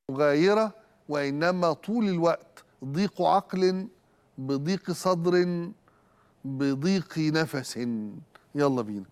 مغايرة وإنما طول الوقت ضيق عقل بضيق صدر بضيق نفس يلا بينا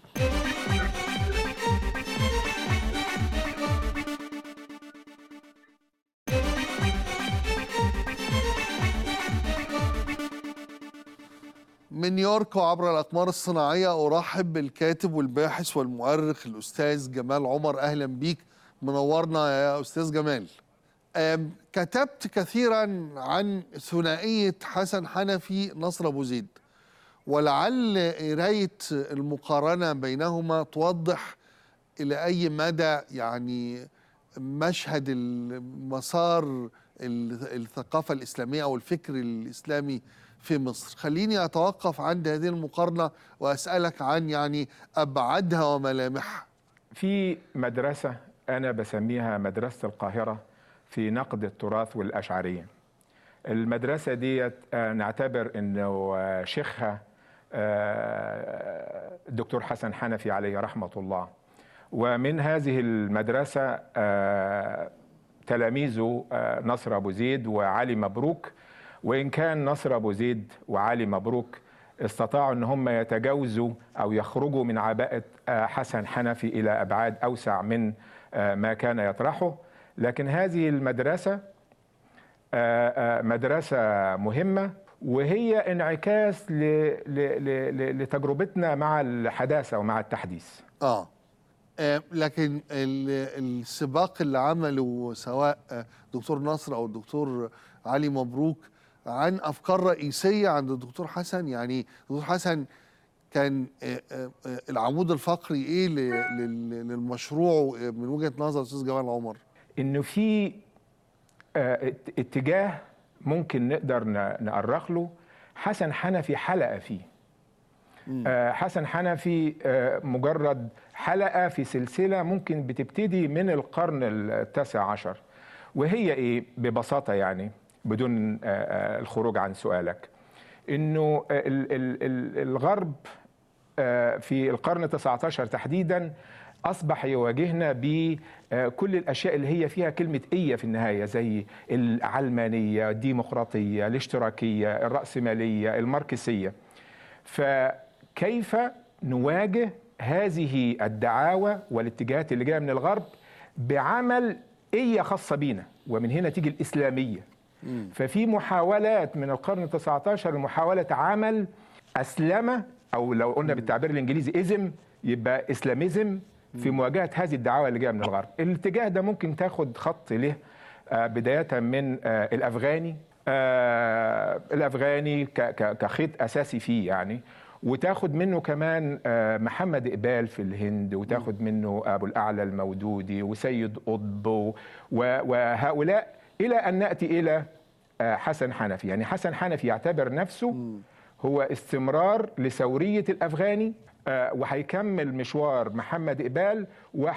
من نيويورك وعبر الأقمار الصناعية أرحب بالكاتب والباحث والمؤرخ الأستاذ جمال عمر أهلا بيك منورنا يا أستاذ جمال أم، كتبت كثيرا عن ثنائية حسن حنفي نصر أبو زيد ولعل قراية المقارنة بينهما توضح إلى أي مدى يعني مشهد المسار الثقافة الإسلامية أو الفكر الإسلامي في مصر خليني أتوقف عند هذه المقارنة وأسألك عن يعني أبعادها وملامحها في مدرسة أنا بسميها مدرسة القاهرة في نقد التراث والأشعرية المدرسة دي نعتبر أنه آه، شيخها آه، الدكتور حسن حنفي عليه رحمة الله ومن هذه المدرسة آه، تلاميذه آه، نصر أبو زيد وعلي مبروك وإن كان نصر أبو زيد وعلي مبروك استطاعوا أن هم يتجاوزوا أو يخرجوا من عباءة آه، حسن حنفي إلى أبعاد أوسع من آه، ما كان يطرحه لكن هذه المدرسة آه، آه، مدرسة مهمة وهي انعكاس ل- ل- ل- ل- لتجربتنا مع الحداثة ومع التحديث آه آه، لكن ال- السباق اللي عمله سواء آه، دكتور نصر او الدكتور علي مبروك عن افكار رئيسيه عند الدكتور حسن يعني الدكتور حسن كان آه، آه، آه، العمود الفقري ايه ل- لل- للمشروع آه، من وجهه نظر استاذ جمال عمر انه في آه، ات- اتجاه ممكن نقدر ن- نأرخ له حسن حنفي حلقة فيه آه، حسن حنفي آه، مجرد حلقة في سلسلة ممكن بتبتدي من القرن التاسع عشر وهي ايه ببساطة يعني بدون آه، آه، الخروج عن سؤالك انه آه، ال- ال- ال- الغرب آه، في القرن التاسع عشر تحديدا اصبح يواجهنا بكل الاشياء اللي هي فيها كلمه ايه في النهايه زي العلمانيه الديمقراطيه الاشتراكيه الراسماليه الماركسيه فكيف نواجه هذه الدعاوى والاتجاهات اللي جايه من الغرب بعمل ايه خاصه بينا ومن هنا تيجي الاسلاميه ففي محاولات من القرن التاسع عشر لمحاوله عمل اسلمه او لو قلنا بالتعبير الانجليزي ازم يبقى اسلاميزم في مواجهه هذه الدعاوى اللي جايه من الغرب الاتجاه ده ممكن تاخد خط له آه، بدايه من آه، الافغاني آه، الافغاني ك- ك- كخيط اساسي فيه يعني وتاخد منه كمان آه، محمد إقبال في الهند وتاخد منه أبو الأعلى المودودي وسيد قطب و- وهؤلاء إلى أن نأتي إلى آه، حسن حنفي يعني حسن حنفي يعتبر نفسه هو استمرار لثورية الأفغاني آه، وهيكمل مشوار محمد إقبال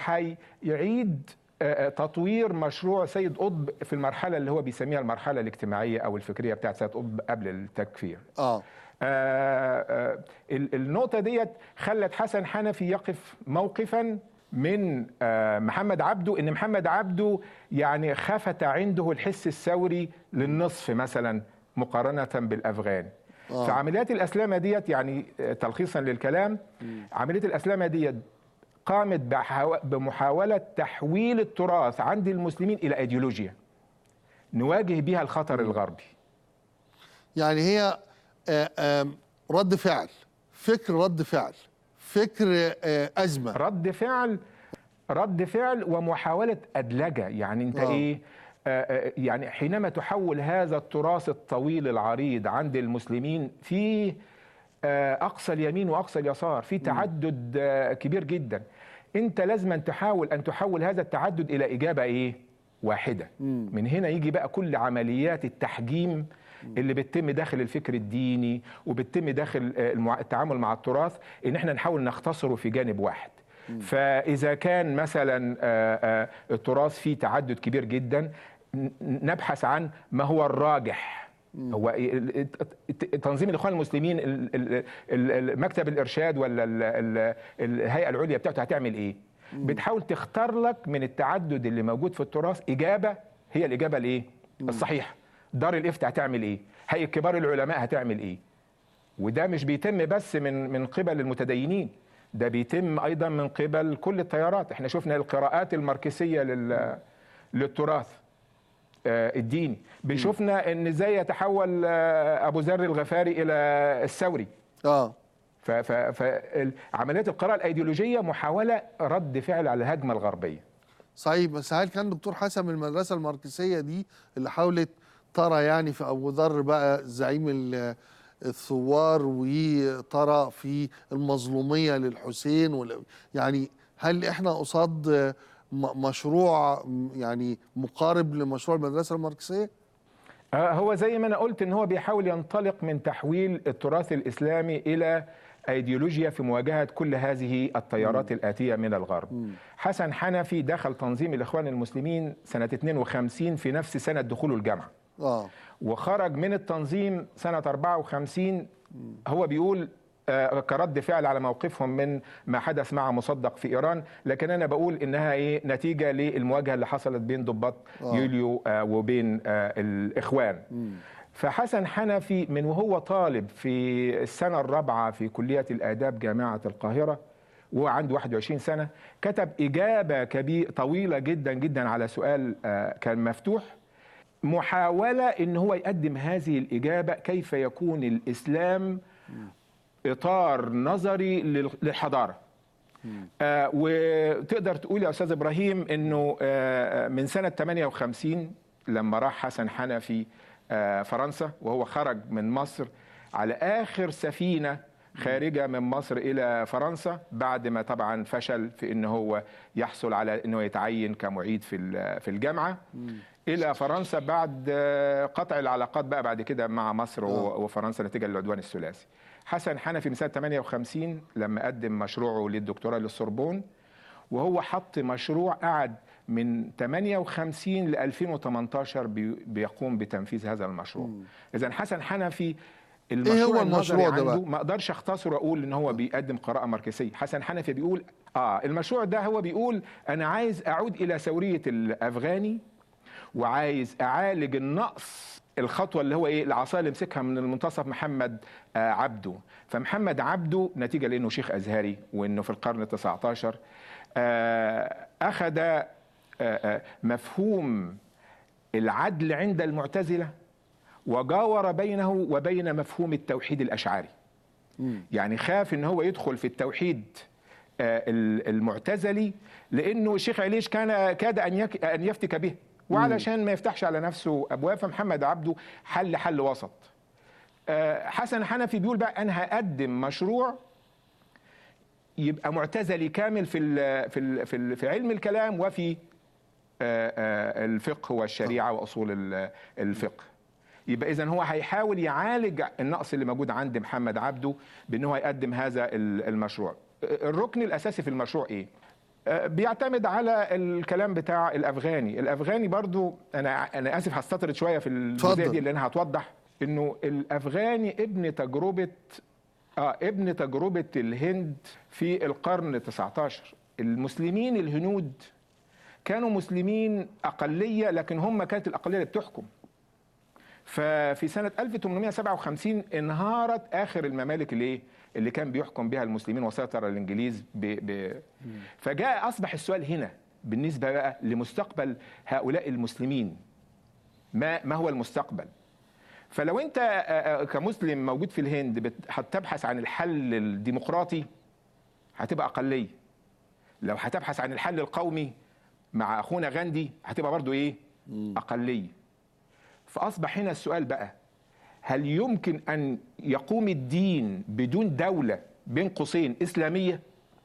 وهيعيد آه، آه، تطوير مشروع سيد قطب في المرحلة اللي هو بيسميها المرحلة الاجتماعية أو الفكرية بتاعت سيد قطب قبل التكفير اه آه، آه، ال- النقطة ديت خلت حسن حنفي يقف موقفا من آه، محمد عبده ان محمد عبده يعني خفت عنده الحس الثوري للنصف مثلا مقارنة بالافغان آه. فعمليات الاسلامة ديت يعني آه، تلخيصا للكلام عملية الاسلامة ديت قامت بحاو- بمحاولة تحويل التراث عند المسلمين الى ايديولوجيا نواجه بها الخطر الغربي يعني هي آه، آم، رد فعل فكر رد فعل فكر آه، ازمه رد فعل رد فعل ومحاولة أدلجة يعني أنت آه. إيه آه، آه، يعني حينما تحول هذا التراث الطويل العريض عند المسلمين في آه، أقصى اليمين وأقصى اليسار في تعدد آه، كبير جدا أنت لازم أن تحاول أن تحول هذا التعدد إلى إجابة إيه واحدة من هنا يجي بقى كل عمليات التحجيم اللي بتتم داخل الفكر الديني وبتتم داخل آه، المع- التعامل مع التراث ان احنا نحاول نختصره في جانب واحد فاذا كان مثلا آه، آه، التراث فيه تعدد كبير جدا ن- نبحث عن ما هو الراجح هو إيه ال- الت- تنظيم الاخوان المسلمين ال- ال- ال- ال- مكتب الارشاد ولا ال- ال- الهيئه العليا بتاعته هتعمل ايه بتحاول تختار لك من التعدد اللي موجود في التراث اجابه هي الاجابه الايه الصحيحه دار الافتاء هتعمل ايه هيئه كبار العلماء هتعمل ايه وده مش بيتم بس من من قبل المتدينين ده بيتم ايضا من قبل كل التيارات احنا شفنا القراءات الماركسيه لل للتراث آه، الديني بنشوفنا ان ازاي يتحول آه، ابو ذر الغفاري الى الثوري اه فعمليات القراءه الايديولوجيه محاوله رد فعل على الهجمه الغربيه صحيح بس هل كان دكتور حسن من المدرسه الماركسيه دي اللي حاولت ترى يعني في ابو ذر بقى زعيم ال- الثوار وترى في المظلوميه للحسين ولا- يعني هل احنا قصاد م- مشروع م- يعني مقارب لمشروع المدرسه الماركسيه؟ آه، هو زي ما انا قلت ان هو بيحاول ينطلق من تحويل التراث الاسلامي الى ايديولوجيا في مواجهه كل هذه التيارات الاتيه من الغرب. حسن حنفي دخل تنظيم الاخوان المسلمين سنه 52 في نفس سنه دخوله الجامعه. اه وخرج من التنظيم سنة 54 هو بيقول آه، كرد فعل على موقفهم من ما حدث مع مصدق في ايران لكن انا بقول انها ايه نتيجه للمواجهه اللي حصلت بين ضباط آه. يوليو آه، وبين آه، الاخوان فحسن حنفي من وهو طالب في السنه الرابعه في كليه الاداب جامعه القاهره وهو عنده 21 سنه كتب اجابه كبيره طويله جدا جدا على سؤال آه، كان مفتوح محاولة ان هو يقدم هذه الإجابة كيف يكون الإسلام إطار نظري لل- للحضارة آه وتقدر تقول يا أستاذ إبراهيم أنه آه من سنة 58 لما راح حسن حنفي آه فرنسا وهو خرج من مصر على آخر سفينة خارجة من مصر إلى فرنسا بعد ما طبعا فشل في أنه هو يحصل على أنه يتعين كمعيد في ال- في الجامعة الى فرنسا بعد آه، قطع العلاقات بقى بعد كده مع مصر و- وفرنسا نتيجه للعدوان الثلاثي. حسن حنفي من سنه 58 لما قدم مشروعه للدكتوراه للسوربون وهو حط مشروع قعد من 58 ل 2018 بي- بيقوم بتنفيذ هذا المشروع. اذا حسن حنفي المشروع هو النظري المشروع ده عنده بقى؟ ما اقدرش اختصر واقول ان هو بيقدم قراءه ماركسيه حسن حنفي بيقول اه المشروع ده هو بيقول انا عايز اعود الى ثوريه الافغاني وعايز اعالج النقص الخطوه اللي هو ايه العصا اللي مسكها من المنتصف محمد آه عبده فمحمد عبده نتيجه لانه شيخ ازهري وانه في القرن ال19 آه اخذ آه آه مفهوم العدل عند المعتزله وجاور بينه وبين مفهوم التوحيد الاشعري يعني خاف ان هو يدخل في التوحيد آه، ال- المعتزلي لانه الشيخ عليش كان كاد ان يك- ان يفتك به وعلشان ما يفتحش على نفسه ابواب فمحمد عبده حل حل وسط آه، حسن حنفي بيقول بقى انا هقدم مشروع يبقى معتزلي كامل في ال في ال في, ال في علم الكلام وفي آه، آه، الفقه والشريعه واصول ال- الفقه يبقى اذا هو هيحاول يعالج النقص اللي موجود عند محمد عبده بان هو يقدم هذا ال- المشروع الركن الاساسي في المشروع ايه آه، بيعتمد على الكلام بتاع الافغاني الافغاني برضو انا انا اسف هستطرد شويه في الجزئيه اتفضل. دي لان هتوضح انه الافغاني ابن تجربه اه ابن تجربه الهند في القرن 19 المسلمين الهنود كانوا مسلمين اقليه لكن هم كانت الاقليه اللي بتحكم ففي سنة 1857 انهارت آخر الممالك اللي إيه؟ اللي كان بيحكم بها المسلمين وسيطر الإنجليز ب... ب... فجاء أصبح السؤال هنا بالنسبة بقى لمستقبل هؤلاء المسلمين ما ما هو المستقبل؟ فلو أنت آه، آه، كمسلم موجود في الهند بت- هتبحث عن الحل الديمقراطي هتبقى أقلية لو هتبحث عن الحل القومي مع أخونا غاندي هتبقى برضو إيه؟ أقلية فأصبح هنا السؤال بقى هل يمكن أن يقوم الدين بدون دولة بين قوسين إسلامية؟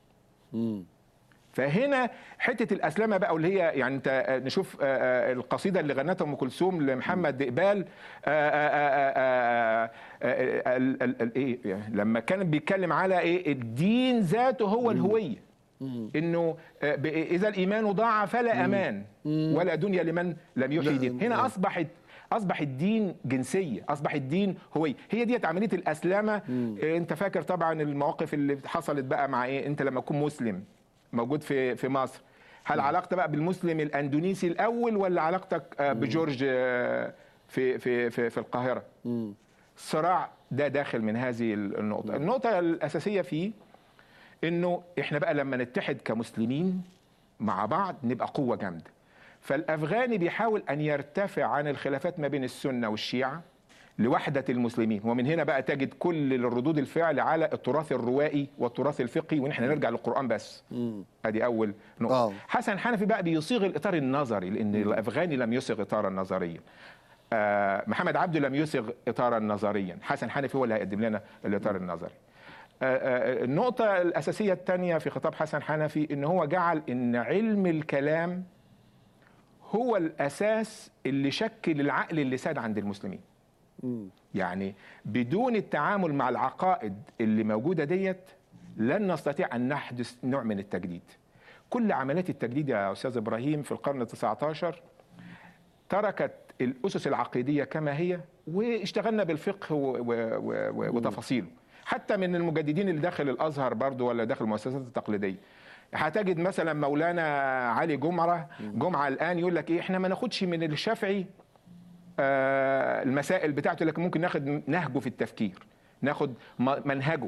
فهنا حتة الأسلمة بقى واللي هي يعني أنت آه، نشوف آه، آه، القصيدة اللي غنتها أم كلثوم لمحمد إقبال آه، آه، آه، آه، آه، ال- ال- ال- إيه يعني لما كان بيتكلم على إيه الدين ذاته هو الهوية انه آه، ب- اذا الايمان ضاع فلا امان ولا دنيا لمن لم يحيي لا، دين هنا آه. اصبحت اصبح الدين جنسيه اصبح الدين هويه هي ديت عمليه الاسلمه آه، انت فاكر طبعا المواقف اللي حصلت بقى مع ايه انت لما تكون مسلم موجود في في مصر هل علاقتك بقى بالمسلم الاندونيسي الاول ولا علاقتك آه، بجورج آه، في في في في القاهره الصراع ده داخل من هذه النقطه النقطه الاساسيه فيه انه احنا بقى لما نتحد كمسلمين مع بعض نبقى قوه جامده فالافغاني بيحاول ان يرتفع عن الخلافات ما بين السنه والشيعه لوحده المسلمين ومن هنا بقى تجد كل الردود الفعل على التراث الروائي والتراث الفقهي وان احنا نرجع للقران بس ادي اول نقطه آه. حسن حنفي بقى بيصيغ الاطار النظري لان الافغاني لم يصيغ اطارا نظريا آه، محمد عبده لم يصيغ اطارا نظريا حسن حنفي هو اللي هيقدم لنا الاطار النظري آه، آه، النقطة الأساسية الثانية في خطاب حسن حنفي إن هو جعل إن علم الكلام هو الأساس اللي شكل العقل اللي ساد عند المسلمين يعني بدون التعامل مع العقائد اللي موجودة ديت لن نستطيع أن نحدث نوع من التجديد كل عمليات التجديد يا أستاذ إبراهيم في القرن التسعة عشر تركت الأسس العقيدية كما هي واشتغلنا بالفقه و و و وتفاصيله حتى من المجددين اللي داخل الأزهر برضو ولا داخل المؤسسات التقليدية هتجد مثلا مولانا علي جمعة جمعة الآن يقول لك إيه إحنا ما ناخدش من الشافعي آه، المسائل بتاعته لكن ممكن ناخد نهجه في التفكير ناخد م- منهجه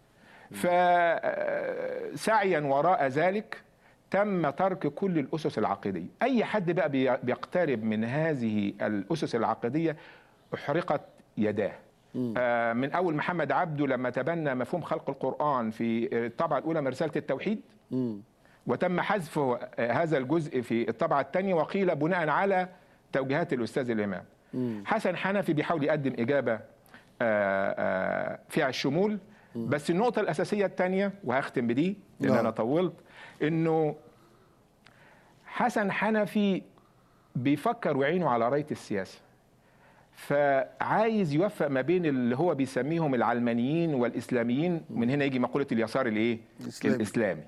فسعيا وراء ذلك تم ترك كل الاسس العقيديه اي حد بقى بي- بيقترب من هذه الاسس العقيديه احرقت يداه آه، من اول محمد عبده لما تبنى مفهوم خلق القران في الطبعه الاولى من رساله التوحيد وتم حذف هذا الجزء في الطبعة الثانية وقيل بناء على توجيهات الأستاذ الإمام حسن حنفي بيحاول يقدم إجابة آه، آه، فيها الشمول بس النقطة الأساسية الثانية وهختم بدي لأن نعم. أنا طولت إنه حسن حنفي بيفكر ويعينه على راية السياسة فعايز يوفق ما بين اللي هو بيسميهم العلمانيين والإسلاميين من هنا يجي مقولة اليسار الإيه؟ الإسلامي. الإسلامي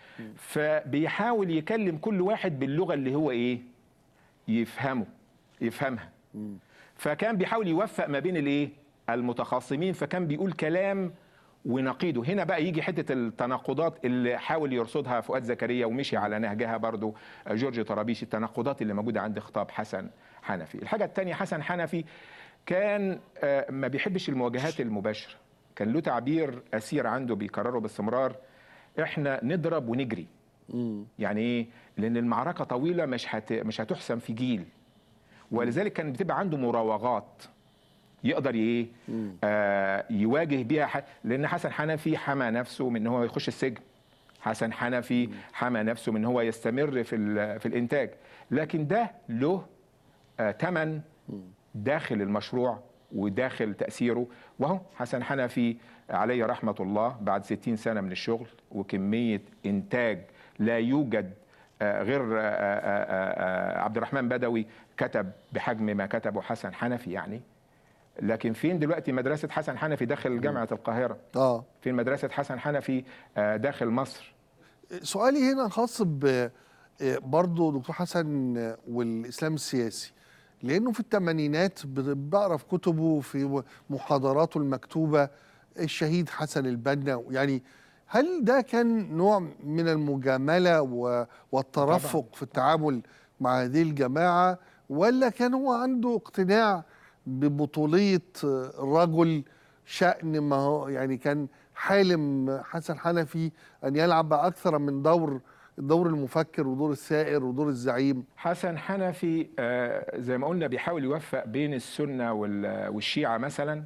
فبيحاول يكلم كل واحد باللغه اللي هو ايه يفهمه يفهمها فكان بيحاول يوفق ما بين الايه المتخاصمين فكان بيقول كلام ونقيضه هنا بقى يجي حته التناقضات اللي حاول يرصدها فؤاد زكريا ومشي على نهجها برضو جورج طرابيش التناقضات اللي موجوده عند خطاب حسن حنفي الحاجه الثانيه حسن حنفي كان آه، ما بيحبش المواجهات المباشره كان له تعبير اسير عنده بيكرره باستمرار احنا نضرب ونجري يعني ايه لان المعركه طويله مش هت... مش هتحسم في جيل ولذلك كان بتبقى عنده مراوغات يقدر ايه آه يواجه بيها ح... لان حسن حنفي حمى نفسه من ان هو يخش السجن حسن حنفي حمى نفسه من ان هو يستمر في ال... في الانتاج لكن ده له آه ثمن داخل المشروع وداخل تأثيره وهو حسن حنفي عليه رحمة الله بعد 60 سنة من الشغل وكمية إنتاج لا يوجد آه، غير آه، آه، آه، عبد الرحمن بدوي كتب بحجم ما كتبه حسن حنفي يعني لكن فين دلوقتي مدرسة حسن حنفي داخل جامعة القاهرة اه فين مدرسة حسن حنفي آه، داخل مصر سؤالي هنا خاص ب برضه دكتور حسن والاسلام السياسي لانه في الثمانينات بقرا في كتبه في محاضراته المكتوبه الشهيد حسن البنا يعني هل ده كان نوع من المجامله و- والترفق طبعاً. في التعامل مع هذه الجماعه ولا كان هو عنده اقتناع ببطوليه الرجل شأن ما هو يعني كان حالم حسن حنفي ان يلعب اكثر من دور الدور المفكر ودور السائر ودور الزعيم حسن حنفي آه، زي ما قلنا بيحاول يوفق بين السنة وال- والشيعة مثلا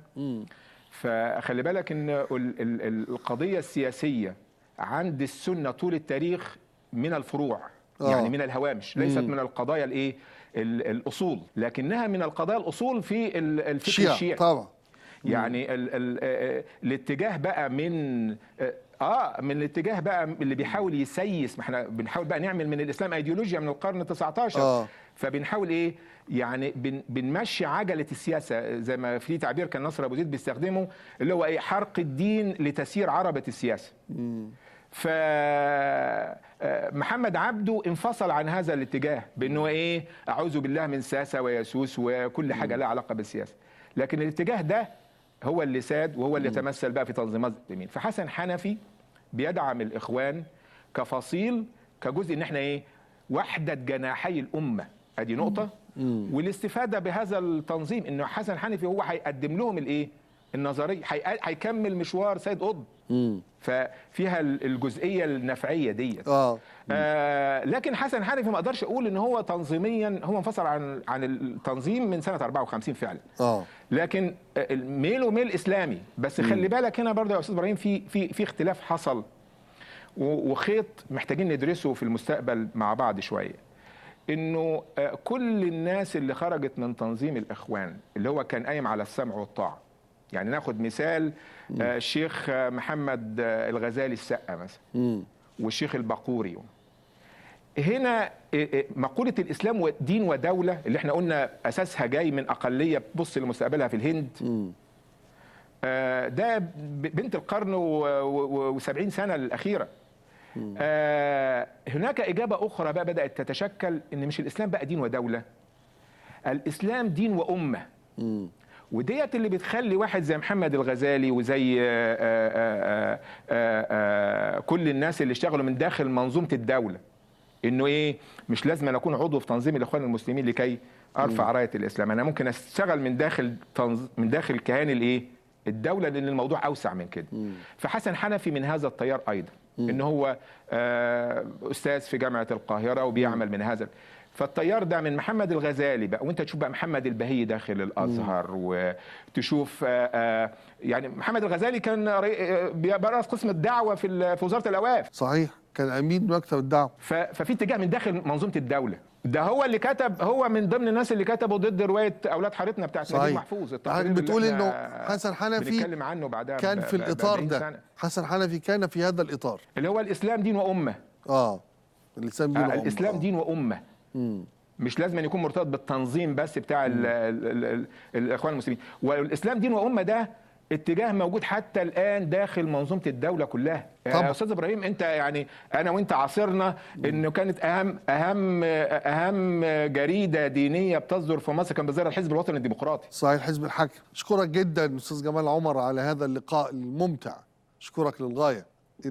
فخلي بالك ان ال- ال- ال- القضية السياسية عند السنة طول التاريخ من الفروع آه. يعني من الهوامش ليست مم. من القضايا الايه ال- الاصول لكنها من القضايا الاصول في ال- الفكر الشيعة الشيعي طبعا يعني ال ال آه، الاتجاه بقى من اه آه، من الاتجاه بقى اللي بيحاول يسيس ما احنا بنحاول بقى نعمل من الاسلام ايديولوجيا من القرن ال 19 آه. فبنحاول ايه يعني بن بنمشي عجله السياسه زي ما في تعبير كان نصر ابو زيد بيستخدمه اللي هو ايه حرق الدين لتسيير عربه السياسه ف آه، محمد عبده انفصل عن هذا الاتجاه بانه ايه اعوذ بالله من ساسه ويسوس وكل حاجه لها علاقه بالسياسه لكن الاتجاه ده هو اللي ساد وهو اللي تمثل بقى في تنظيمات المسلمين فحسن حنفي بيدعم الاخوان كفصيل كجزء ان احنا ايه وحده جناحي الامه ادي نقطه والاستفاده بهذا التنظيم انه حسن حنفي هو هيقدم لهم الايه النظريه هي- هيكمل مشوار سيد قطب ففيها ال- الجزئيه النفعيه ديت اه آه لكن حسن حنفي ما اقدرش اقول ان هو تنظيميا هو انفصل عن عن التنظيم من سنه 54 فعلا اه لكن آه، ميله ميل اسلامي بس خلي بالك هنا برضه يا استاذ ابراهيم في في في اختلاف حصل و- وخيط محتاجين ندرسه في المستقبل مع بعض شويه انه آه، كل الناس اللي خرجت من تنظيم الاخوان اللي هو كان قايم على السمع والطاعه يعني ناخد مثال آه، الشيخ آه، محمد آه، الغزالي السقا مثلا مم. والشيخ البقوري هنا إيه إيه مقولة الإسلام دين ودولة اللي احنا قلنا أساسها جاي من أقلية بتبص لمستقبلها في الهند آه، ده ب- بنت القرن وسبعين سنة الأخيرة آه، هناك إجابة أخرى بقى بدأت تتشكل إن مش الإسلام بقى دين ودولة الإسلام دين وأمة وديت اللي بتخلي واحد زي محمد الغزالي وزي آه، آه، آه، آه، آه، كل الناس اللي اشتغلوا من داخل منظومه الدوله انه ايه مش لازم أن اكون عضو في تنظيم الاخوان المسلمين لكي ارفع رايه الاسلام انا ممكن اشتغل من داخل تنظ... من داخل كيان الايه الدوله لان الموضوع اوسع من كده فحسن حنفي من هذا التيار ايضا ان هو آه، استاذ في جامعه القاهره وبيعمل من هذا فالتيار ده من محمد الغزالي بقى وانت تشوف بقى محمد البهي داخل الازهر وتشوف آه، آه، يعني محمد الغزالي كان ري- آه، بيرأس قسم الدعوه في ال- في وزاره الاوقاف صحيح كان امين مكتب الدعوه ف- ففي اتجاه من داخل منظومه الدوله ده هو اللي كتب هو من ضمن الناس اللي كتبوا ضد روايه اولاد حارتنا بتاعت نجيب صحيح. محفوظ حضرتك التحرير اللي بتقول احنا إنه حسن حنفي بنتكلم عنه بعدها كان ب- في ب- الاطار 40 ده سنة. حسن حنفي كان في هذا الاطار اللي هو الاسلام دين وامه اه الاسلام دين آه وأمة. الاسلام آه. دين وامه مش لازم أن يكون مرتبط بالتنظيم بس بتاع ال ال ال ال الاخوان المسلمين والاسلام دين وامه ده اتجاه موجود حتى الان داخل منظومه الدوله كلها طبعا. يا استاذ ابراهيم انت يعني انا وانت عاصرنا انه كانت اهم اهم اهم جريده دينيه بتصدر في مصر كان بتصدر الحزب الوطني الديمقراطي صحيح حزب الحاكم اشكرك جدا استاذ جمال عمر على هذا اللقاء الممتع اشكرك للغايه